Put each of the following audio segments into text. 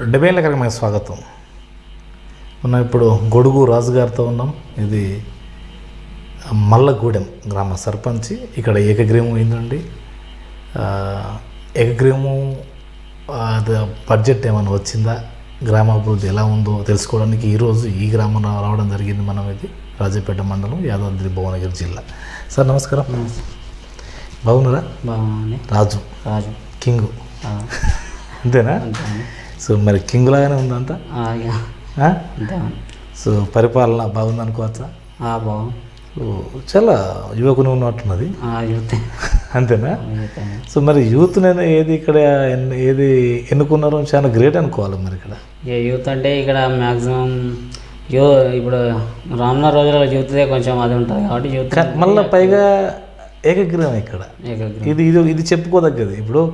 డెబేల కార్యక్రమానికి స్వాగతం మనం ఇప్పుడు గొడుగు రాజు గారితో ఉన్నాం ఇది మల్లగూడెం గ్రామ సర్పంచ్ ఇక్కడ ఏకగ్రీవం అయిందండి ఆ, ఏకగ్రీవము ఆ, అది బడ్జెట్ ఏమైనా వచ్చిందా గ్రామాభివృద్ధి ఎలా ఉందో తెలుసుకోవడానికి ఈరోజు ఈ గ్రామం రా- రావడం జరిగింది మనం ఇది రాజపేట మండలం యాదాద్రి భువనగిరి జిల్లా సార్ నమస్కారం బాగున్నారా బాగుంది రాజు రాజు కింగు ఆ, అంతేనా అంతేనండి. సో మరి కింగ్ లాగానే ఉందంతా ఆ, ఇక ఆ? అంతేనండి. సో పరిపాలన బాగుంది అనుకోవచ్చా ఆ, బాగుంది సో చాలా యువకుని ఉన్నట్టున్నది ఆ, యూత్ అంతేనా యూత్ అండి. సో మరి యూత్ నేను ఏది ఇక్కడ ఎన్- ఏది ఎన్నుకున్నారో చాలా గ్రేట్ అనుకోవాలి మరి ఇక్కడ ఇక యూత్ అంటే ఇక్కడ మ్యాక్సిమం యూ ఇప్పుడు రానున్న రోజులలో యూత్దే కొంచెం అది ఉంటుంది కాబట్టి యూత్ కా- మళ్ళా పైగా ఏకగ్రీవం ఇక్కడ ఏకగ్రీవం. ఇది ఇది ఇది చెప్పుకోదగ్గది ఇప్పుడు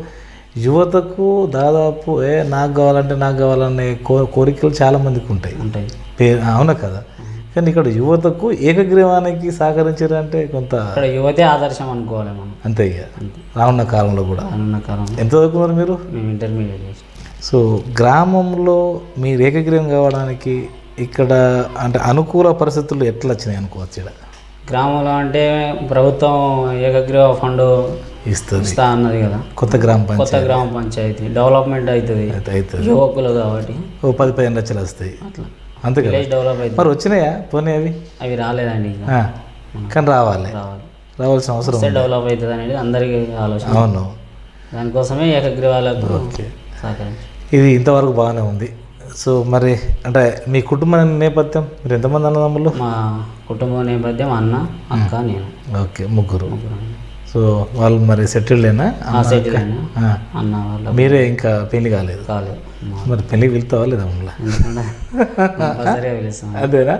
యువతకు దాదాపు ఏ నాకు కావాలంటే నాకు కావాలనే కో కోరికలు చాలా మందికి ఉంటాయి ఉంటాయి పే అవునా కదా కానీ ఇక్కడ యువతకు ఏకగ్రీవానికి సహకరించారంటే కొంత ఇక్కడ యువతే ఆదర్శం అనుకోవాలి మనం అంతే ఇక రానున్న కాలంలో కూడా రానున్న కాలంలో ఎంత చదువుకున్నారు మీరు మేము ఇంటర్మీడియట్ చేసి సో గ్రామంలో మీరు ఏకగ్రీవం కావడానికి ఇక్కడ అంటే అనుకూల పరిస్థితులు ఎట్లా వచ్చినాయి అనుకోవచ్చు ఇక్కడ గ్రామంలో అంటే ప్రభుత్వం ఏకగ్రీవ ఫండ్ ఇస్తుంది ఇస్తా అన్నది కదా కొత్త గ్రామ కొత్త పంచాయతీ గ్రామ పంచాయతీ డెవలప్మెంట్ అవుతుంది అయితే అవుతుంది యువకులు కాబట్టి ఓ పది పదిహేను లక్షలు వస్తాయి అట్లా అంతే కదా విలేజ్ డెవలప్ అవుతుంది మరి వచ్చినాయా పోనీ అవి అవి రాలేదండి ఇంకా ఆ, కానీ రావాలి రావాలి రావాల్సిన అవసరం వస్తే ఉంది. డెవలప్ అవుతుంది అనేది అందరికీ ఆలోచన అవును దానికోసమే ఏకగ్రీవాలకు ఓకే సహకరించి ఇది ఇంతవరకు బాగానే ఉంది సో మరి అంటే మీ కుటుంబ నేపథ్యం మీరు ఎంతమంది అన్నదమ్ములు మా కుటుంబ నేపథ్యం అన్న అక్క నేను ఓకే ముగ్గురు ముగ్గురం. సో వాళ్ళు మరి సెటిల్డేనా ఆ సెటిల్ అయినా ఆ. అన్న వాళ్ళ మీరే ఇంకా పెళ్లి కాలేదు కాలేదు మా- మరి పెళ్ళికి వెళ్తావా లేదా మళ్ళీ ఎందుకంటే కంపల్సరీగా పిలుస్తాం అదేనా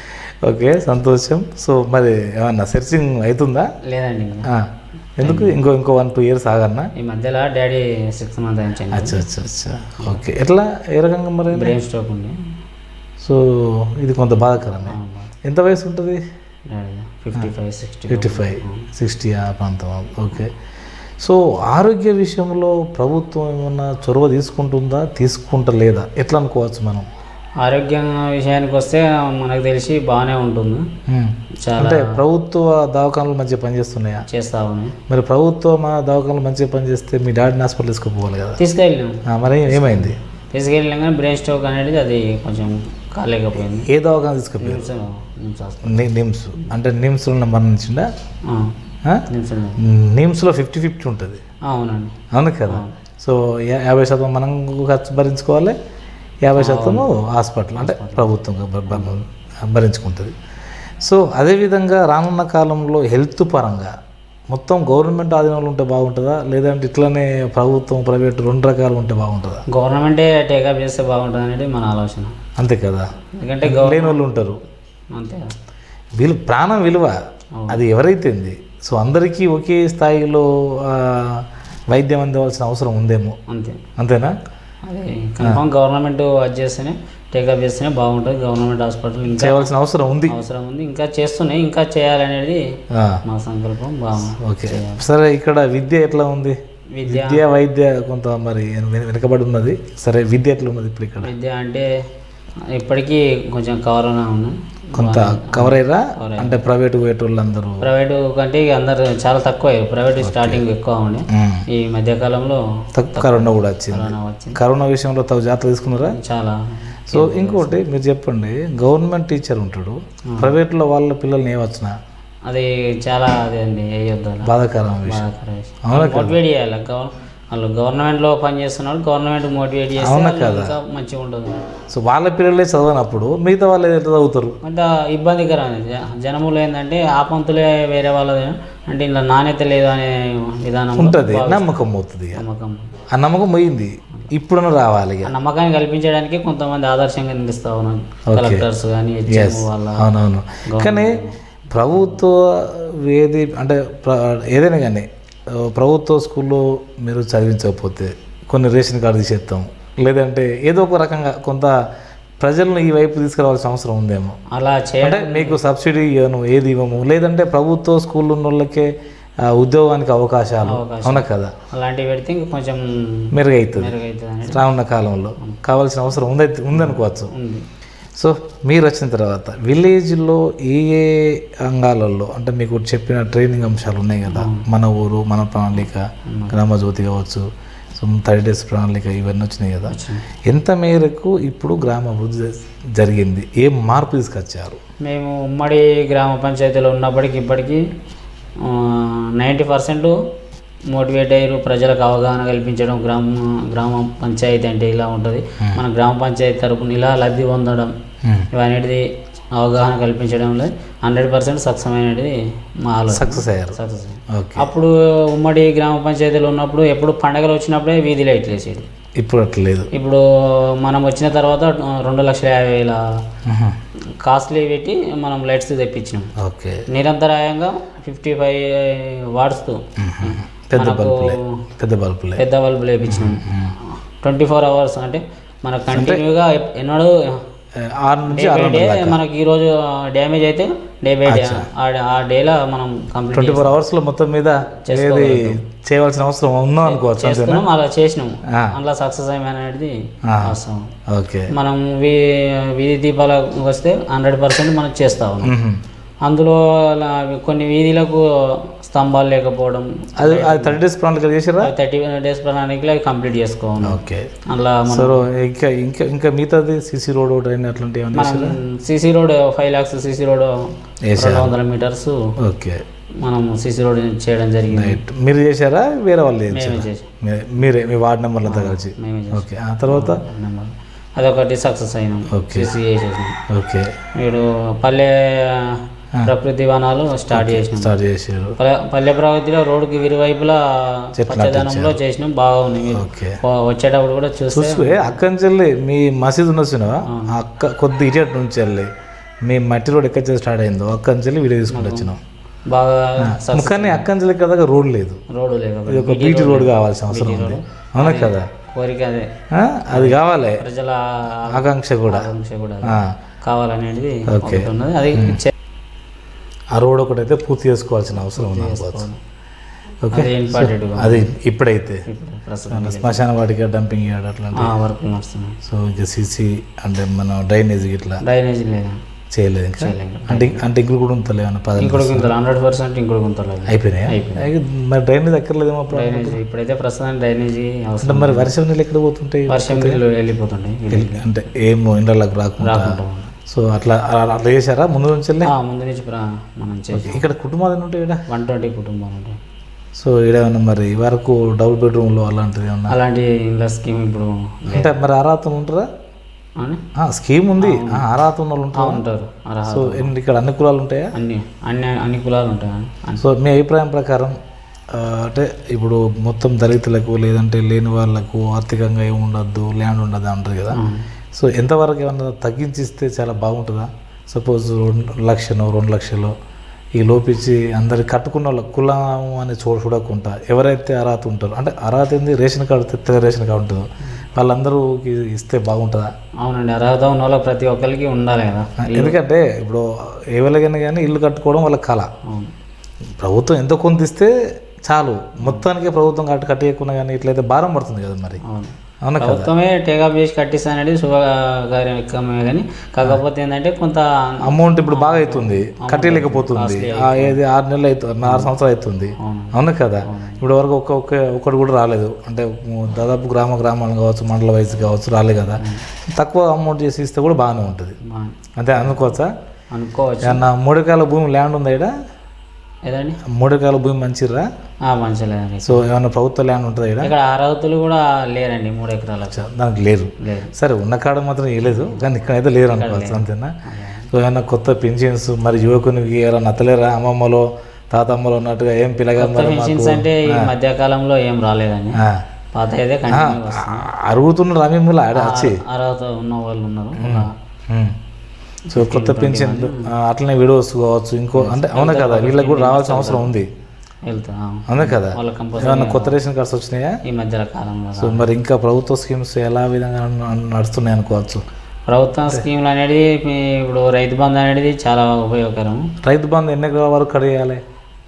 ఓకే సంతోషం సో మరి ఏమన్నా సెర్చింగ్ అవుతుందా లేదండి ఇంకా. ఆ. ఎందుకు ఇంకో ఇంకో వన్ టూ ఇయర్స్ ఆగన్నా ఈ మధ్యలో డాడీ సిక్స్ మంత్ అయింది అచ్చా అచ్చా అచ్చా ఓకే ఎట్లా ఏ రకంగా మరి బ్రెయిన్ స్ట్రోక్ ఉంది సో ఇది కొంత బాధాకరమే ఎంత వయసు ఉంటుంది daddy fifty five sixty fifty five sixty ఆ ప్రాంతం ఓకే సో ఆరోగ్య విషయంలో ప్రభుత్వం ఏమన్నా చొరవ తీసుకుంటుందా తీసుకుంటలేదా ఎట్లా అనుకోవచ్చు మనం ఆరోగ్యం విషయానికి వస్తే మనకు తెలిసి బాగానే ఉంటుంది ఉమ్. చాలా అంటే ప్రభుత్వ దవాఖానలు మంచిగా పనిచేస్తున్నాయా చేస్తా ఉన్నాయి మరి ప్రభుత్వ మా దవాఖానలు మంచిగా పనిచేస్తే మీ డాడీని హాస్పిటల్ తీసుకుపోవాలి కదా తీసుకెళ్ళినాం ఆ, మరి ఏమైంది తీసుకెళ్ళినాం కానీ బ్రెయిన్ స్ట్రోక్ అనేది అది కొంచెం కాలేకపోయింది ఏ దవాఖాన తీసుకుపోయారు నిమ్స్ నిమ్స్ హాస్పిటల్ ని- నిమ్స్ అంటే నిమ్స్లో మరణించిందా ఆ, ఆ? నిమ్స్ ఉంది. నిమ్స్లో ఫిఫ్టీ ఫిఫ్టీ ఉంటుంది ఆ, అవునండి అవును కదా సో యా- యాభై శాతం మనం ఖర్చు భరించుకోవాలి యాభై శాతము హాస్పిటల్ అంటే ప్రభుత్వం భ- భ- భరించుకుంటుంది సో అదేవిధంగా రానున్న కాలంలో హెల్త్ పరంగా మొత్తం గవర్నమెంట్ ఆధీనంలో ఉంటే బాగుంటుందా లేదంటే ఇట్లనే ప్రభుత్వం ప్రైవేట్ రెండు రకాలు ఉంటే బాగుంటుందా గవర్నమెంటే టేకప్ చేస్తే బాగుంటుంది అనేది మన ఆలోచన అంతే కదా ఎందుకంటే గవర్ లేని వాళ్ళు ఉంటారు అంతే కదా. విలు ప్రాణం విలువ అది ఎవరైతేంది సో అందరికీ ఒకే స్థాయిలో ఆ, వైద్యం అందవలసిన అవసరం ఉందేమో అంతే అంతేనా అది కన్ఫామ్ గవర్నమెంట్ అది చేస్తేనే టేకప్ చేస్తేనే బాగుంటుంది గవర్నమెంట్ హాస్పిటల్ ఇంకా చేయవలసిన అవసరం ఉంది అవసరం ఉంది ఇంకా చేస్తున్నాయి ఇంకా చేయాలనేది ఆ, మా సంకల్పం బాగుంది ఓకే సరే ఇక్కడ విద్య ఎట్లా ఉంది విద్య విద్య వైద్య కొంత మరి వెన- వెనుకబడి ఉన్నది సరే విద్య ఎట్లా ఉన్నది ఇప్పుడు ఇక్కడ విద్య అంటే ఇప్పటికీ కొంచెం కరోనా ఉంది కొంత కవర్ అయ్యారా అంటే ప్రైవేట్ పోయేటోళ్ళందరూ ప్రైవేటు కంటే ఇక అందరు చాలా తక్కువ ప్రైవేట్ స్టార్టింగ్ ఎక్కువ ఉండే ఉమ్. ఈ మధ్యకాలంలో తక్కువ కరోనా కూడా వచ్చింది కరోనా వచ్చింది కరోనా విషయంలో తగు జాగ్రత్త తీసుకున్నారా చాలా సో ఇంకోటి మీరు చెప్పండి గవర్నమెంట్ టీచర్ ఉంటాడు ప్రైవేట్లో వాళ్ళ పిల్లల్ని ఏమొచ్చినా అది చాలా అదే అండి వేయొద్దు అలా బాధాకరం విషయం బాధాకర విషయం. అవునా మోటివేట్ చేయాలి గవ- వాళ్ళు గవర్నమెంట్లో పని చేస్తున్నారు గవర్నమెంట్ మోటివేట్ చేస్తే వాళ్ళు ఇంకా మంచిగా ఉంటుంది సో వాళ్ళ పిల్లలే చదవనప్పుడు మిగతా వాళ్ళు ఎట్లా చదువుతారు అంటే ఇబ్బందికరం జ- జనములు ఏంటంటే ఆ పంతులే వేరే వాళ్ళది అంటే ఇలా నాణ్యత లేదు అనే విధానం ఉంటుంది నమ్మకం అవుతుంది ఇక. నమ్మకం ఆ నమ్మకం పోయింది ఇప్పుడున్న రావాలి ఇక ఆ నమ్మకాన్ని కల్పించడానికి కొంతమంది ఆదర్శంగా నిలుస్తూ ఉన్నారు కలెక్టర్స్ కానీ హెచ్ఎం వాళ్ళ అవునవును కానీ ప్రభుత్వ ఏది అంటే ప్ర- ఏదైనా కానీ ఆ, ప్రభుత్వ స్కూల్లో మీరు చదివించకపోతే కొన్ని రేషన్ కార్డు తీసేస్తాం లేదంటే ఏదో ఒక రకంగా కొంత ప్రజలను ఈ వైపు తీసుకురావాల్సిన అవసరం ఉందేమో అలా చేయడం అంటే మీకు సబ్సిడీ ఇవ్వను ఏది ఇవ్వము లేదంటే ప్రభుత్వ స్కూల్ ఉన్న వాళ్ళకే ఆ, ఉద్యోగానికి అవకాశాలు అవకాశాలు. అవునా కదా అలాంటివి పెడితే ఇంకా కొంచెం మెరుగవుతుంది మెరుగవుతుంది అనేది రానున్న కాలంలో కావాల్సిన అవసరం ఉంది ఉందనుకోవచ్చు ఉంది సో మీరు వచ్చిన తర్వాత విలేజ్లో ఏ ఏ అంగాలలో అంటే మీకు చెప్పిన ట్రైనింగ్ అంశాలు ఉన్నాయి కదా మన ఊరు మన ప్రణాళిక గ్రామ జ్యోతి కావచ్చు సో థర్టీ డేస్ ప్రణాళిక ఇవన్నీ వచ్చినాయి కదా వచ్చినాయి. ఎంత మేరకు ఇప్పుడు గ్రామ అభివృద్ధి జరిగింది ఏం మార్పు తీసుకొచ్చారు మేము ఉమ్మడి గ్రామ పంచాయతీలో ఉన్నప్పటికి ఇప్పటికీ నైంటీ పర్సెంట్ మోటివేట్ అయ్యారు ప్రజలకు అవగాహన కల్పించడం గ్రామ గ్రామ పంచాయతీ అంటే ఇలా ఉంటుంది మన గ్రామ పంచాయతీ తరపున ఇలా లబ్ధి పొందడం ఇవన్నిటిది అవగాహన కల్పించడంలో హండ్రెడ్ పర్సెంట్ సక్సెస్ అయినది మా ఆలోచన సక్సెస్ అయ్యారు సక్సెస్ ఓకే అప్పుడు ఉమ్మడి గ్రామ పంచాయతీలో ఉన్నప్పుడు ఎప్పుడు పండగలు వచ్చినప్పుడే వీధి లైట్లు వేసేది ఇప్పుడు అట్లా లేదు ఇప్పుడు మనం వచ్చిన తర్వాత ఆ, రెండు లక్షల యాభై వేల కాస్ట్లీ పెట్టి మనం లైట్స్ తెప్పించినాం ఓకే నిరంతరాయంగా ఫిఫ్టీ ఫైవ్ వాట్స్తో పెద్ద మనకు బల్బులే పెద్ద బల్బులే పెద్ద బల్బులు వేయించినాం ట్వంటీ ఫోర్ అవర్స్ అంటే మనకు కంటిన్యూగా ఎన్నడూ ఆరు నుంచి డే ఆరు బై డే మనకి ఈరోజు డ్యామేజ్ అయితే డే బై డే ఆ డేలో మనం కంప్లీట్ ట్వంటీ ఫోర్ అవర్స్లో మొత్తం మీద ఏది చేయవలసిన అవసరం ఉందా అనుకోవచ్చు అంతేనా చేసుకున్నాం అలా చేసినాము ఆ. అందులో సక్సెస్ అనేది ఆ. వాస్తవం ఓకే మనం వీ వీధి దీపాలకు వస్తే హండ్రెడ్ పర్సెంట్ మనం చేస్తా ఉన్నాం మ్మ్. అందులో అలా కొన్ని వీధులకు స్తంభాలు లేకపోవడం అది అది థర్టీ డేస్ ప్రణాళిక చేసారా థర్టీ డేస్ ప్రణాళికలో అవి కంప్లీట్ చేసుకోవాలి ఓకే అందులో మనం సో ఇంకా ఇంకా ఇంకా మిగతాది సిసి రోడ్ డ్రైన్ అట్లాంటివి ఏమన్నా మనం CC road five lakhs CC road వేసారా? రెండు వందల మీటర్స్ ఓకే మనం సీసీ రోడ్ చేయడం జరిగింది రైట్ మీరు చేశారా వేరే వాళ్ళు చేశారా మేమే చేసాం మీ- మీరే మీ వార్డ్ నెంబర్లతో కలిసి మేమే చేసాం ఓకే ఆ తర్వాత నెంబర్ అదొకటి సక్సెస్ అయినాం ఓకే. సీసీ చేసేసినాం ఓకే ఇప్పుడు పల్లె ప్రకృతి వనాలు స్టార్ట్ చేసినాం స్టార్ట్ చేశారు పల్లె- పల్లె ప్రగతిలో రోడ్డుకి ఇరువైపులా పచ్చదనంలో చేసినాం బాగా ఉంది మీరు ఓకే పో- వచ్చేటప్పుడు కూడా చూస్తే చూస్తే అక్కడి నుంచి వెళ్ళి మీ మసీద్ ఉన్నసినా అక్క కొద్ది ఇటు నుంచి వెళ్ళి మీ మట్టి రోడ్ ఎక్కడ నుంచి స్టార్ట్ అయిందో అక్కడి నుంచి వెళ్ళి వీడియో తీసుకుంటూ వచ్చినాం బాగా కానీ అక్కడి నుంచి ఇక్కడ దాకా రోడ్ లేదు రోడ్డు ఇది లేకపోతే ఒక బీటీ రోడ్ కావాల్సిన అవసరం ఉంది అవునా కదా కోరిక అదే ఆ? అది కావాలి ప్రజల ఆకాంక్ష కూడా ఆకాంక్ష కూడా ఆ. కావాలనేది ఓకే. ఒకటి ఉన్నది అది చే- ఆ రోడ్ ఒకటైతే పూర్తి చేసుకోవాల్సిన అవసరం ఉంది అనుకోవచ్చు ఓకే అది ఇంపార్టెంట్ అది ఇప్పుడైతే ఇప్పుడు ప్రస్తుతం శ్మశాన వాటికి డంపింగ్ యార్డ్ అట్లాంటి ఆ వర్క్ నడుస్తున్నాయి సో ఇంకా సీసీ అంటే మన డ్రైనేజ్ ఇట్లా డ్రైనేజ్ లేదా చేయలేదు ఇంకా అంటే అంటే ఇంకులు కూడా ఉంటలే అన్న పదం ఇంకోటి గుంతలు హండ్రెడ్ పర్సెంట్ ఇంకోటి గుంతలు అయిపోయినాయా అయితే మరి డ్రైనేజ్ ఎక్కర్లేదేమో అప్పుడు డ్రైనేజ్ ఇప్పుడైతే ప్రస్తుతం డ్రైనేజీ అవసరం అంటే మరి వర్షం నీళ్ళు ఎక్కడ పోతుంటాయి వర్షం నీళ్ళు వెళ్ళిపోతుంటాయి అంటే ఏమో ఇండ్లకు రాకుండా రాకుండా సో అట్లా అలా- అట్లా చేశారా ముందు నుంచి వెళ్ళి ఆ, ముందు నుంచి ప్ర- మనం చేసి ఇక్కడ కుటుంబాలు ఎన్ని ఉంటాయి ఇక్కడ వన్ ట్వంటీ కుటుంబాలు ఉంటాయి సో ఈడేమన్నా మరి వరకు డబుల్ బెడ్రూమ్లో అలాంటిది ఏమన్నా అలాంటి ఇళ్ళ స్కీమ్ ఇప్పుడు అంటే మరి అర్హత ఉంటారా అని ఆ, స్కీమ్ ఉంది ఆ, అర్హత ఉన్న వాళ్ళు ఉంటారా ఉంటారు అర్హత సో ఎన్ని ఇక్కడ అన్ని కులాలు ఉంటాయా అన్ని అన్ని అన్ని కులాలు ఉంటాయి అన్ని- సో మీ అభిప్రాయం ప్రకారం ఆ, అంటే ఇప్పుడు మొత్తం దళితులకు లేదంటే లేని వాళ్ళకు ఆర్థికంగా ఏమి ఉండద్దు ల్యాండ్ ఉండదు అంటారు కదా ఆ. సో ఎంతవరకు ఏమన్నా తగ్గించిస్తే చాలా బాగుంటుందా సపోజ్ రెండు లక్షలు రెండు లక్షలు ఈ లోపించి అందరికి కట్టుకున్న వాళ్ళ కులం అని చూడ చూడకుండా ఎవరైతే అర్హత ఉంటారో అంటే అర్హత ఏంది రేషన్ కార్డు తెల్ల రేషన్ కార్డు ఉంటుందో వాళ్ళందరూ ఇస్తే బాగుంటుందా అవునండి అర్హత ఉన్న వాళ్ళకి ప్రతి ఒక్కరికి ఉండాలి కదా ఎందుకంటే ఇప్పుడు ఎవరికైనా కానీ ఇల్లు కట్టుకోవడం వాళ్ళ కళ అవును ప్రభుత్వం ఎంతో కొంత ఇస్తే చాలు మొత్తానికి ప్రభుత్వం కట్ట కట్టేయకుండా కానీ ఇట్లయితే భారం పడుతుంది కదా మరి అవును అవునా కదా ప్రభుత్వమే టేకప్ చేసి కట్టిస్తాననేది శుభకార్యక్రమే కానీ కాకపోతే ఏంటంటే కొంత అమౌంట్ ఇప్పుడు బాగా అవుతుంది కట్టలేకపోతుంది ఆ ఏది ఆరు నెలలు అవుతుంది ఆరు సంవత్సరాలు అవుతుంది అవును. అవును కదా ఇప్పుడు వరకు ఒక్క ఒక్క ఒక్కటి కూడా రాలేదు అంటే దాదాపు గ్రామ గ్రామాలు కావచ్చు మండల వయసు కావచ్చు రాలేదు కదా తక్కువ అమౌంట్ చేసి ఇస్తే కూడా బాగానే ఉంటుంది బా- అంతే అనుకోవచ్చా అనుకోవచ్చు ఏమన్నా మూడెకరాల భూమి ల్యాండ్ ఉందా ఇక్కడ ఏదండి మూడెకరాల భూమి మంచిరా ఆ, మంచిలేదండి సో ఏమన్నా ప్రభుత్వ ల్యాండ్ ఉంటుందా ఇక్కడ ఇక్కడ అర్హతలు కూడా లేరండి మూడు ఎకరాలకు దానికి లేరు లేరు సరే ఉన్న కాడ మాత్రం వేయలేదు కానీ ఇక్కడ అయితే లేరు అనుకోవచ్చు అంతేనా సో ఏమన్నా కొత్త పెన్షన్స్ మరి యువకునికి ఎవరైనా నత్తలేరా అమ్మమ్మలో తాతమ్మలో ఉన్నట్టుగా ఏం పిల్లగా మరి మాకు పెన్షన్స్ అంటే ఈ మధ్య కాలంలో ఏం రాలేదండి ఆ, పాత అయితే కంటిన్యూ ఆ, అరుగుతున్నారు అమ్మమ్మలు ఆడ వచ్చి అర్హత ఉన్న వాళ్ళు ఉన్నారు ఒక ఉమ్. సో కొత్త పెన్షన్ అట్లనే విడోస్ కావచ్చు ఇంకో అంటే అవునా కదా వీళ్ళకి కూడా రావాల్సిన అవసరం ఉంది వెళ్తా ఆ. అవునా కదా వాళ్ళ కంపల్సరీ ఏమన్నా కొత్త రేషన్ కార్డ్స్ వచ్చినాయా ఈ మధ్య కాలంలో సో మరి ఇంకా ప్రభుత్వ స్కీమ్స్ ఎలా విధంగా న- నడుస్తున్నాయి అనుకోవచ్చు ప్రభుత్వం స్కీములు అనేది మీ ఇప్పుడు రైతు బంధు అనేది చాలా ఉపయోగకరం రైతు బంధు ఎన్ని ఎకరాల వరకు కడియాలి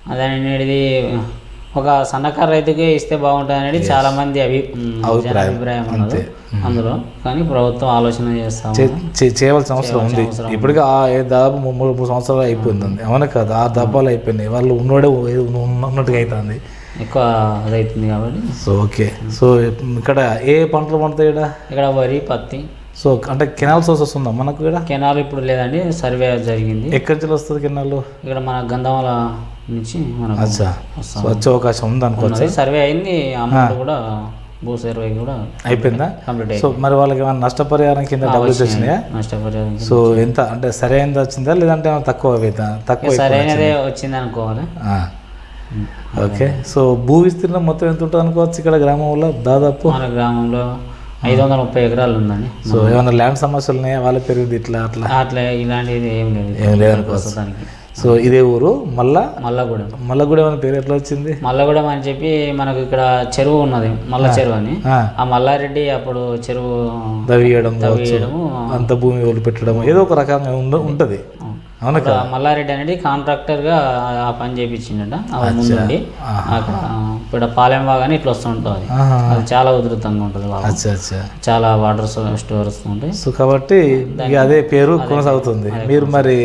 అదనేది ఒక సన్నకారు రైతుకే ఇస్తే బాగుంటుంది అనేది చాలా మంది అభి ఉమ్, జన అభిప్రాయం ఉన్నది అందులో కానీ ప్రభుత్వం ఆలోచన చేస్తా ఉంది. చే- చే- చేయవలసిన అవసరం ఉంది అవసరం ఇప్పటికీ ఆ ఏ- దాదాపు మూడు మూడు మూడు సంవత్సరాలు అయిపోయింది అవును కదా ఆ దప్పాలు అయిపోయినాయి వాళ్ళు ఉన్నోడే ఉన్న- ఉన్నట్టుగా అవుతుంది ఎక్కువ అదవుతుంది కాబట్టి సో ఓకే సో ఇక్కడ ఏ పంటలు పండుతాయి ఇక్కడ ఇక్కడ వరి పత్తి సో అంటే కెనాల్ సోర్స్ వస్తుందా మనకు ఇక్కడ కెనాల్ ఇప్పుడు లేదండి సర్వే జరిగింది ఎక్కడి నుంచి వస్తుంది కెనాల్ ఇక్కడ మన గంధమాల నుంచి మనకు అచ్చా వస్తాం. సో వచ్చే అవకాశం ఉంది అనుకోవచ్చు ఉన్నది సర్వే అయింది అమౌంట్ కూడా భూ సర్వే కూడా అయిపోయిందా కంప్లీట్ సో మరి వాళ్ళకి ఏమైనా నష్టపరిహారం కింద డబ్బులు వచ్చినాయా నష్టపరిహారం సో ఎంత అంటే సరైనది వచ్చిందా లేదంటే ఏమైనా తక్కువ అవుతుందా తక్కువ ఎక్కువ సరైనదే వచ్చింది అనుకోవాలి ఆ. ఓకే సో భూ విస్తీర్ణం మొత్తం ఎంత ఉంటుంది అనుకోవచ్చు ఇక్కడ గ్రామంలో దాదాపు మన గ్రామంలో ఐదు వందల ముప్పై ఎకరాలు ఉందండి సో ఏమైనా ల్యాండ్ సమస్యలు ఉన్నాయా వాళ్ళ పెరిగింది ఇట్లా అట్లా అట్లా ఇలాంటిది ఏం లేదు ఏం లేదనుకోవచ్చు ప్రస్తుతానికి సో ఇదే ఊరు మళ్ళా మల్లగూడెం మళ్ళా కూడా ఏమైనా పేరు ఎట్లా వచ్చింది మల్లగూడెం అని చెప్పి మనకు ఇక్కడ చెరువు ఉన్నది మల్ల చెరువు అని ఆ, ఆ మల్లారెడ్డి అప్పుడు చెరువు దవ్వియడం కావచ్చు తీయడము అంత భూమి వదిలిపెట్టడం ఏదో ఒక రకంగా ఉండ ఉంటుంది అవును అక్కడ మల్లారెడ్డి అనేది కాంట్రాక్టర్ గా ఆ పని చేయించిండట ఆ ముందుండి అక్కడ ఇక్కడ పాలెం బాగానే ఇట్లా వస్తుంటుంది ఆహా. అది చాలా ఉధృతంగా ఉంటుంది బాగా అచ్చా అచ్చా చాలా వాటర్ స్టోర్స్ ఉంటాయి సో కాబట్టి ఇక అదే పేరు కొనసాగుతుంది మీరు మరి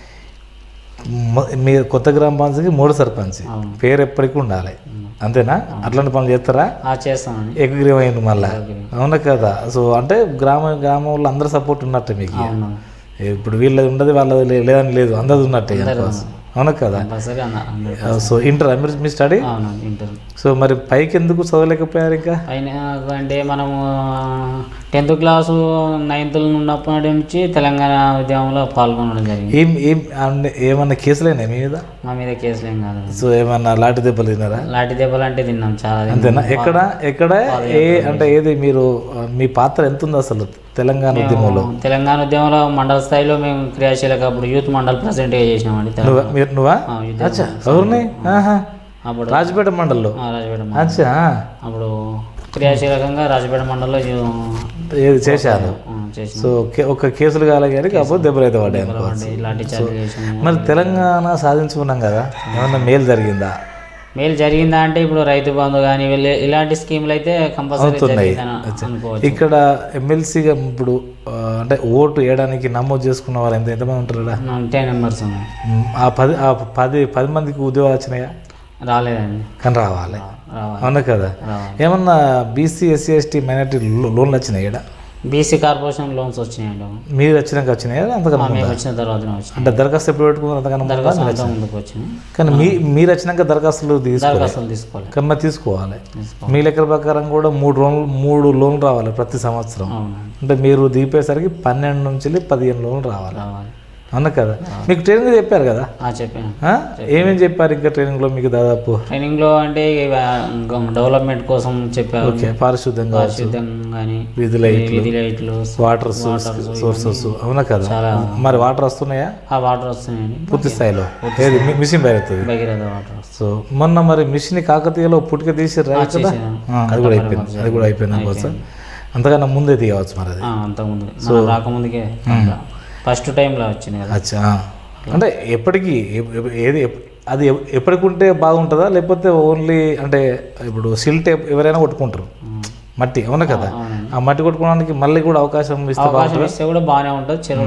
మ- మీరు కొత్త గ్రామ పంచాయతీకి మూడు సర్పంచ్ అవును. పేరు ఎప్పటికీ ఉండాలి అంతేనా అట్లాంటి పనులు చేస్తారా ఆ చేస్తామండి ఏకగ్రీవం అయింది మళ్ళా అవునా కదా సో అంటే గ్రామ గ్రామంలో అందరు సపోర్ట్ ఉన్నట్టే మీకు అవును ఇప్పుడు వీళ్ళది ఉండదు వాళ్ళది లే- లేదని లేదు అందరిది ఉన్నట్టే అనుకోవచ్చు. అవునా కదా కంపల్సరీ అన్నారు హండ్రెడ్ సో ఇంటర్ మీరు మీ స్టడీ అవునండి ఇంటర్ సో మరి పైకి ఎందుకు చదవలేకపోయారు ఇంకా పైన అంటే మనము టెన్త్ క్లాసు నైన్త్ ఉన్నప్పటి నుంచి తెలంగాణ ఉద్యమంలో పాల్గొనడం జరిగింది ఏం ఏం అంటే ఏమన్నా కేసులేనా మీ మీద మా మీద కేసులు ఏం కాదు సో ఏమన్నా లాంటి దెబ్బలు తిన్నారా లాఠీ దెబ్బలు అంటే తిన్నాం చాలా తిన్నాం. అంతేనా ఎక్కడ ఎక్కడ ఏ అంటే ఏది మీరు ఆ, మీ పాత్ర ఎంత ఉంది అసలు తెలంగాణ ఉద్యమంలో తెలంగాణ ఉద్యమంలో మండల స్థాయిలో మేము క్రియాశీలక అప్పుడు యూత్ మండల్ ప్రెసిడెంట్గా చేసినామండి తెలంగాణ నువ్వా మీరు నువ్వా ఆ, యుద్ధ అచ్చా ఎవరిని ఆహా అప్పుడు రాజపేట మండల్లో ఆ, రాజపేట మండలం. అచ్చా అప్పుడు క్రియాశీలకంగా రాజపేట మండలంలో యూ- ఏది చేశారు ఆ, చేసినాం సో కే- ఒక కేసులు కాలగారి కాకపోతే దెబ్బలు అయితే పడ్డాయి అనుకో. అంటే ఇలాంటి చార్జ్ చేసినాము మరి తెలంగాణ సాధించుకున్నాం కదా ఏమన్నా మేలు జరిగిందా మేలు జరిగిందా అంటే ఇప్పుడు రైతు బంధు కానీ ఇలాంటి స్కీములు అయితే కంపల్సరీ అవుతున్నాయి. జరిగిందని అనుకోవచ్చు ఇక్కడ ఎమ్మెల్సీగా ఇప్పుడు ఆ, అంటే ఓటు వేయడానికి నమోదు చేసుకున్న వాళ్ళు ఎంత ఎంతమంది ఉంటారు ఇక్కడ టెన్ మెంబర్స్ ఉన్నాయి మ్, ఆ పది ఆ పది పది మందికి ఉద్యోగాలు వచ్చినాయా రాలేదండి కానీ రావాలి రావాలి అవునా కదా రావాలి ఏమన్నా బీసీ ఎస్సీ ఎస్టీ మైనార్టీ లోన్లు వచ్చినాయి ఇక్కడ బీసీ కార్పొరేషన్ లోన్స్ వచ్చినాయండి మీరు వచ్చినాక వచ్చినాయా అంతకన్నా మేము ముందా? వచ్చిన తర్వాతనే వచ్చినాయి అంటే దరఖాస్తు ఎప్పుడు పెట్టుకున్నారు అంతకన్నా ముందా? దరఖాస్తు అంతా ముందుకు వచ్చినాయి కానీ మీ మీరు వచ్చినాక దరఖాస్తులు తీసుకోవాలి దరఖాస్తులు తీసుకోవాలి కన్నా తీసుకోవాలి తీసుకోవాలి మీ లెక్కల ప్రకారం కూడా మూడు లోన్లు మూడు లోన్లు రావాలి ప్రతి సంవత్సరం అవును అంటే మీరు దిగిపోయేసరికి పన్నెండు నుంచి వెళ్ళి పదిహేను లోన్లు రావాలి రావాలి అవునా కదా మీకు ట్రైనింగ్ చెప్పారు కదా ఆ, చెప్పాను ఆ? ఏమేం చెప్పారు ఇంకా ట్రైనింగ్లో మీకు దాదాపు ట్రైనింగ్లో అంటే ఇక ఇంకా డెవలప్మెంట్ కోసం చెప్పారు ఓకే పారిశుద్ధ్యం కావచ్చు పరిశుద్ధం కానీ వీధి లైట్లు వీధి లైట్లు వాటర్ సోర్స్ సోర్సెస్ అవునా కదా చాలా మరి వాటర్ వస్తున్నాయా ఆ వాటర్ వస్తున్నాయండి పూర్తి స్థాయిలో ఏది మీ- మిషన్ బయలుతుంది భగీరథ వాటర్ వస్తుంది సో మొన్న మరి మిషన్ కాకతీయలో పుట్టుక తీసి కదా చేసాను. ఆ, అది కూడా అయిపోయింది అది కూడా అయిపోయింది కోసం అంతకన్నా ముందే తీయవచ్చు మరి అది ఆ, అంతకుముందు మనం రాకముందుకే ఫస్ట్ టైంలో వచ్చింది కదా అచ్చా అంటే ఎప్పటికీ ఎ- ఎ- ఏది ఎప్- అది ఎప్- ఎప్పటికి ఉంటే బాగుంటుందా లేకపోతే ఓన్లీ అంటే ఇప్పుడు సిల్ట్ ఎవరైనా కొట్టుకుంటారు మట్టి అవునా కదా అవునండి. ఆ మట్టి కొట్టుకోవడానికి మళ్ళీ కూడా అవకాశం ఇస్తే అవకాశం ఇస్తే కూడా బాగానే ఉంటుంది చెరువు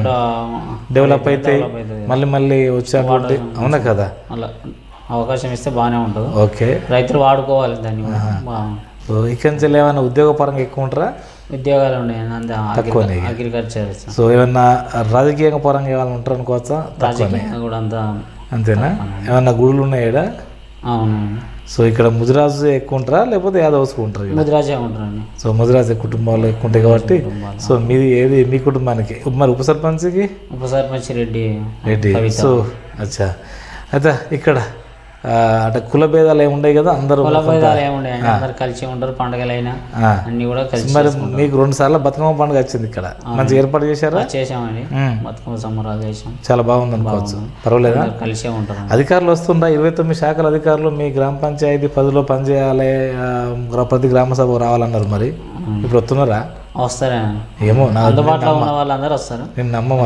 డెవలప్ అయితే డెవలప్ అవుతుంది మళ్ళీ మళ్ళీ వచ్చేటువంటి అవునా కదా అలా అవకాశం ఇస్తే బాగానే ఉంటుంది ఓకే రైతులు వాడుకోవాలి దాన్ని కూడా బా- సో ఇక్కడి నుంచి ఏమైనా ఉద్యోగ పరంగా ఎక్కువ ఉంటారా ఉద్యోగాలు ఉన్నాయి అంతే తక్కువనే. అగ్రికల్చర్ సో ఏమన్నా రాజకీయ పరంగా ఏమైనా ఉంటారు అనుకోవచ్చా తక్కువనే రాజకీయంగా కూడా అంతా అంతేనా ఏమన్నా గుడులు ఉన్నాయా అవును సో ఇక్కడ ముదిరాజు ఎక్కువ ఉంటారా లేకపోతే యాదవ్స్ ఉంటారు ఇక్కడ? ముద్రాజే ఉంటారండి సో ముదిరాజు కుటుంబాలు ఎక్కువ ఉంటాయి కాబట్టి కుటుంబాలు. సో మీది ఏది మీ కుటుంబానికి మరి ఉప సర్పంచ్కి ఉప సర్పంచ్ రెడ్డి ఏంటి కవిత. సో అచ్చా అయితే ఇక్కడ ఆ, అంటే కుల భేదాలు ఏమి ఉండవు కదా అందరూ కుల భేదాలు ఏముండయండి అందరు కలిసి ఉంటారు పండగలైనా ఆ. అన్ని కూడా కలిసి మరి మీకు రెండు సార్లు బతుకమ్మ పండుగ వచ్చింది ఇక్కడ మంచి ఏర్పాటు చేశారా చేసామండి ఉమ్. బతుకమ్మ సంబరాలు చేసాం చాలా బాగుంది అనుకోవచ్చు పర్వాలేదా అందరు కలిసే ఉంటారు అధికారులు వస్తుందా ఇరవై తొమ్మిది శాఖల అధికారులు మీ గ్రామ పంచాయతీ పదిలో పనిచేయాలి ఆ, గ్రా- ప్రతి గ్రామ సభ రావాలన్నారు మరి ఇప్పుడు వస్తున్నారా వస్తారా ఏమో నా అందుబాటులో ఉన్న వాళ్ళందరూ వస్తారు నేను నమ్మ మరి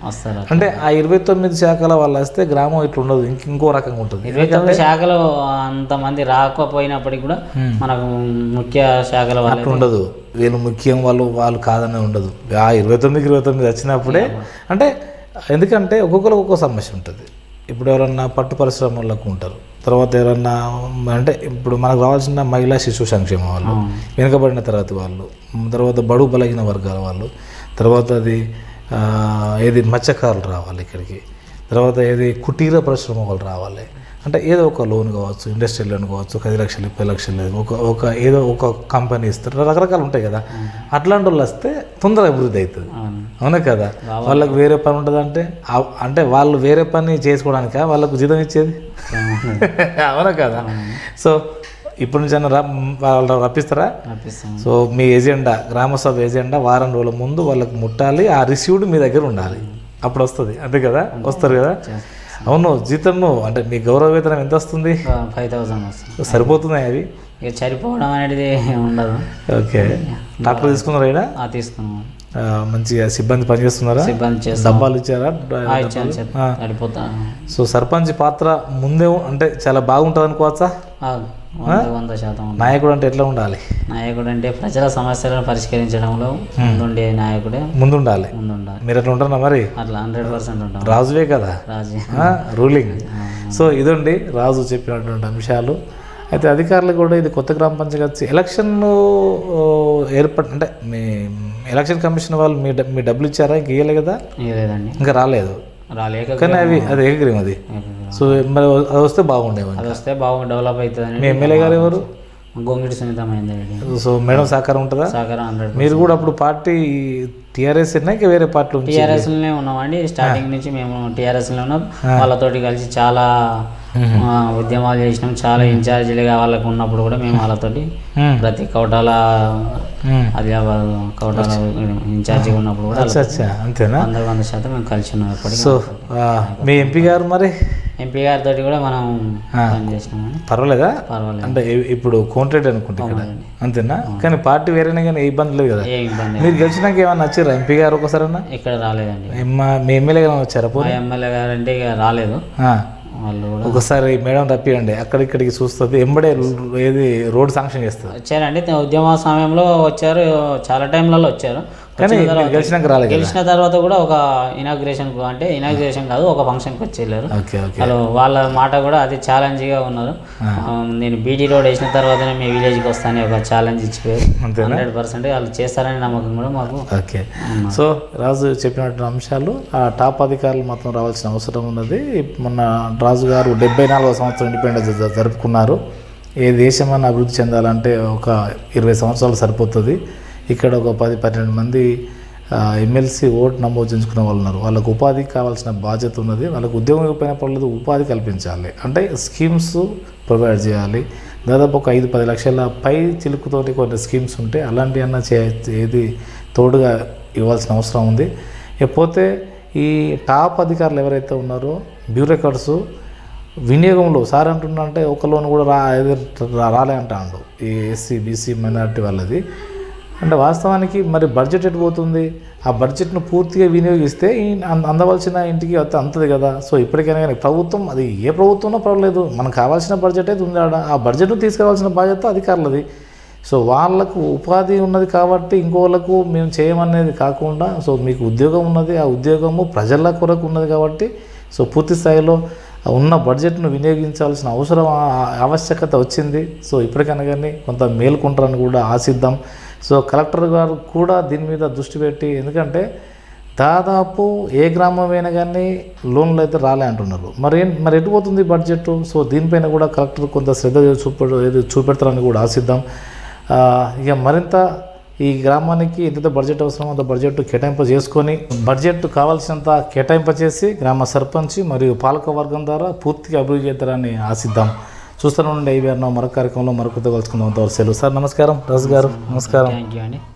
వస్తారు అంటే ఆ ఇరవై తొమ్మిది శాఖల వాళ్ళు వస్తే గ్రామం ఇట్లా ఉండదు ఇంక ఇంకో రకంగా ఉంటుంది ఇరవై తొమ్మిది శాఖలు అంతమంది రాకపోయినప్పటికీ కూడా మనకు ముఖ్య శాఖల వాళ్ళు అట్లా ఉండదు వీళ్ళు ముఖ్యం వాళ్ళు వాళ్ళు కాదని ఉండదు ఆ ఇరవై తొమ్మిదికి ఇరవై తొమ్మిది వచ్చినప్పుడే అంటే ఎందుకంటే ఒక్కొక్కరు ఒక్కొక్క సమస్య ఉంటుంది ఇప్పుడు ఎవరన్నా పట్టు పరిశ్రమలకు ఉంటారు తర్వాత ఎవరన్నా అంటే ఇప్పుడు మనకు రావాల్సిన మహిళా శిశు సంక్షేమం వాళ్ళు వెనుకబడిన తరగతి వాళ్ళు తర్వాత బడుగు బలహీన వర్గాల వాళ్ళు తర్వాత అది ఆ, ఏది మత్స్యకారులు రావాలి ఇక్కడికి తర్వాత ఏది కుటీర పరిశ్రమ వాళ్ళు రావాలి అంటే ఏదో ఒక లోన్ కావచ్చు ఇండస్ట్రియల్ లోన్ కావచ్చు ఒక ఐదు లక్షలు ముప్పై లక్షలు ఒక ఒక ఏదో ఒక కంపెనీ ఇస్తారు రకరకాలు ఉంటాయి కదా అట్లాంటి వాళ్ళు వస్తే తొందరగా అభివృద్ధి అవుతుంది అవును. అవునా కదా వాళ్ళకి వేరే పని ఉంటుంది అంటే అంటే వాళ్ళు వేరే పని చేసుకోవడానిక వాళ్ళకు జీతం ఇచ్చేది అవునా కదా సో ఇప్పటి నుంచి అన్న వాళ్ళు రప్పిస్తారా రప్పిస్తాం సో మీ ఎజెండా గ్రామ సభ ఎజెండా వారం రోజుల ముందు వాళ్ళకి ముట్టాలి ఆ రిసీవ్డ్ మీ దగ్గర ఉండాలి అప్పుడు వస్తుంది అంతే కదా వస్తారు కదా అవును జీతము అంటే మీ గౌరవ వేతనం ఎంత వస్తుంది ఫైవ్ థౌసండ్ వస్తుంది సరిపోతున్నాయి అవి ఇక సరిపోవడం అనేది ఉండదు ఓకే డాక్టర్ తీసుకున్నారా ఈడ? ఆ తీసుకున్నాం ఆ, మంచిగా సిబ్బంది పనిచేస్తున్నారా సిబ్బంది చేస్తాం డబ్బాలు ఇచ్చారా ఆ, ఇచ్చాను సార్ సరిపోతా సో సర్పంచ్ పాత్ర ముందే అంటే చాలా బాగుంటుంది అనుకోవచ్చా ఆ, వంద వంద శాతం ఉంది. నాయకుడు అంటే ఎట్లా ఉండాలి నాయకుడు అంటే ప్రజల సమస్యలను పరిష్కరించడంలో ముందుండే నాయకుడే ముందు ఉండాలి ముందు ఉండాలి మీరు ఎట్లా ఉంటారా మరి అట్లా హండ్రెడ్ పర్సెంట్ ఉంటాం రాజువే కదా రాజీ రూలింగ్ సో ఇదండి రాజు చెప్పినటువంటి అంశాలు అయితే అధికారులు కూడా ఇది కొత్త గ్రామ పంచాయతీ ఎలక్షన్ ఏర్పడి అంటే మీ ఎలక్షన్ కమిషన్ వాళ్ళు మీ డబ్- మీ డబ్బులు ఇచ్చారా ఇంక ఇవ్వలే కదా లేదండి ఇంకా రాలేదు రాలేక కానీ అవి అది ఏకగ్రీవం అది సో మరి అది వస్తే బాగుండేవి అది వస్తే బాగా డెవలప్ అవుతుంది మీ ఎమ్మెల్యే గారు ఎవరు గొంగిడి సునీతమైంది సో మేడం సహకారం ఉంటుందా సహకారం హండ్రెడ్ మీరు కూడా అప్పుడు పార్టీ టీఆర్ఎస్ ఇంకా వేరే పార్టీలు ఉంచి టీఆర్ఎస్లోనే ఉన్నామండి స్టార్టింగ్ నుంచి మేము టీఆర్ఎస్లో ఉన్నాం వాళ్ళతోటి కలిసి చాలా ఆ, ఉద్యమాలు చేసినాం చాలా ఇన్ఛార్జీలుగా వాళ్ళకు ఉన్నప్పుడు కూడా మేము వాళ్ళతోటి మ్మ్. ప్రతి కౌటాల మ్మ్. ఆదిలాబాద్ కౌటాల ఇన్ఛార్జిగా ఉన్నప్పుడు కూడా అచ్చా అచ్చా అంతేనా వంద వంద శాతం మేము కలిసి ఉన్నాం ఎప్పటికీ సో ఆ, మీ ఎంపీ గారు మరి ఎంపీ గారితో కూడా మనం పనిచేసినామని పర్వాలేదా పర్వాలేదు అంటే ఇ- ఇప్పుడు కోంట్రేట్ అనుకుంటా ఇక్కడ అంతేనా కానీ పార్టీ వేరేనే కానీ ఏ ఇబ్బంది లేదు కదా ఏ ఇబ్బంది మీరు గెలిచినాక ఏమన్నా వచ్చారా ఎంపీ గారు ఒకసారన్నా ఇక్కడ రాలేదండి మా మీ ఎమ్మెల్యే గారు వచ్చారా మా పోనీ ఎమ్మెల్యే గారు అంటే ఇక రాలేదు ఆ, వాళ్ళు కూడా ఒకసారి మేడం రప్పియండి అక్కడిక్కడికి చూస్తుంది ఎంబడే రు- ఏది రోడ్ శాంక్షన్ చేస్తుంది వచ్చారండి త- ఉద్యమ సమయంలో వచ్చారు చాలా టైంలలో వచ్చారు కానీ వచ్చిన తర్వాత- మీరు గెలిచినాక రాలేదు కదా గెలిచిన తర్వాత కూడా ఒక ఇనాగ్రేషన్ అంటే ఇనాగ్రేషన్ కాదు ఒక ఫంక్షన్కి వచ్చి వెళ్ళారు ఓకే ఓకే వాళ్ళు వాళ్ళ మాట కూడా అది ఛాలెంజ్గా ఉన్నారు ఆ, నేను బీటీ రోడ్ వేసిన తర్వాతనే మీ విలేజ్కి వస్తానని ఒక ఛాలెంజ్ ఇచ్చిపోయారు అంతేనా హండ్రెడ్ పర్సెంట్ వాళ్ళు చేస్తారని నమ్మకం కూడా మాకు ఓకే సో రాజు చెప్పినటువంటి అంశాలు ఆ టాప్ అధికారులు మొత్తం రావాల్సిన అవసరం ఉన్నది మొన్న రాజు గారు డెబ్బై నాలుగో సంవత్సరం ఇండిపెండెన్స్ జ- జరుపుకున్నారు ఏ దేశమన్నా అభివృద్ధి చెందాలంటే ఒక ఇరవై సంవత్సరాలు సరిపోతుంది ఇక్కడ ఒక పది పన్నెండు మంది ఎమ్మెల్సీ ఓటు నమోదు చేసుకున్న వాళ్ళు ఉన్నారు వాళ్ళకు ఉపాధికి కావాల్సిన బాధ్యత ఉన్నది వాళ్ళకు ఉద్యోగం ఇవ్వకపోయినా పర్లేదు ఉపాధి కల్పించాలి అంటే స్కీమ్స్ ప్రొవైడ్ చేయాలి దాదాపు ఒక ఐదు పది లక్షల పై చిలుకుతోటి కొన్ని స్కీమ్స్ ఉంటే అలాంటివి అన్న చే ఏది తోడుగా ఇవ్వాల్సిన అవసరం ఉంది ఇకపోతే ఈ టాప్ అధికారులు ఎవరైతే ఉన్నారో బ్యూరోక్రాట్స్ వినియోగంలో సార్ అంటున్నా అంటే ఒక లోన్ కూడా రా ఏదో రా- రాలే అంటాడు ఈ ఎస్సీ బీసీ మైనారిటీ వాళ్ళది అంటే వాస్తవానికి మరి బడ్జెట్ ఎటు పోతుంది ఆ బడ్జెట్ను పూర్తిగా వినియోగిస్తే ఈ అంద- అందవలసిన ఇంటికి అంత అంతది కదా సో ఇప్పటికైనా కానీ ప్రభుత్వం అది ఏ ప్రభుత్వంలో పర్వాలేదు మనకు కావాల్సిన బడ్జెట్ అయితే ఉంది ఆడ ఆ బడ్జెట్ను తీసుకురావాల్సిన బాధ్యత అధికారులది సో వాళ్ళకు ఉపాధి ఉన్నది కాబట్టి ఇంకోళ్ళకు మేము చేయమనేది కాకుండా సో మీకు ఉద్యోగం ఉన్నది ఆ ఉద్యోగము ప్రజల కొరకు ఉన్నది కాబట్టి సో పూర్తి స్థాయిలో ఉన్న బడ్జెట్ను వినియోగించాల్సిన అవసరం ఆ- ఆవశ్యకత వచ్చింది సో ఇప్పటికైనా కానీ కొంత మేల్కొంటారని కూడా ఆశిద్దాం సో కలెక్టర్ గారు కూడా దీని మీద దృష్టి పెట్టి ఎందుకంటే దాదాపు ఏ గ్రామమైనా కానీ లోన్లు అయితే రాలే అంటున్నారు మరి ఏం- మరి ఎటు పోతుంది బడ్జెట్ సో దీనిపైన కూడా కలెక్టర్ కొంత శ్రద్ధ చూప ఏది చూపెడతారని కూడా ఆశిద్దాం ఆ, ఇక మరింత ఈ గ్రామానికి ఎంతైతే బడ్జెట్ అవసరమో అంత బడ్జెట్ కేటాయింపు చేసుకొని బడ్జెట్ కావాల్సినంత కేటాయింపు చేసి గ్రామ సర్పంచ్ మరియు పాలక వర్గం ద్వారా పూర్తిగా అభివృద్ధి చేస్తారని ఆశిద్దాం చూస్తూనే ఉండే ఐవీఆర్ మరొక కార్యక్రమంలో మరొకతో కలుసుకుందాం అంతవరకు సెలవు సార్ నమస్కారం రాజు గారు నమస్కారం థ్యాంక్ యూ అండి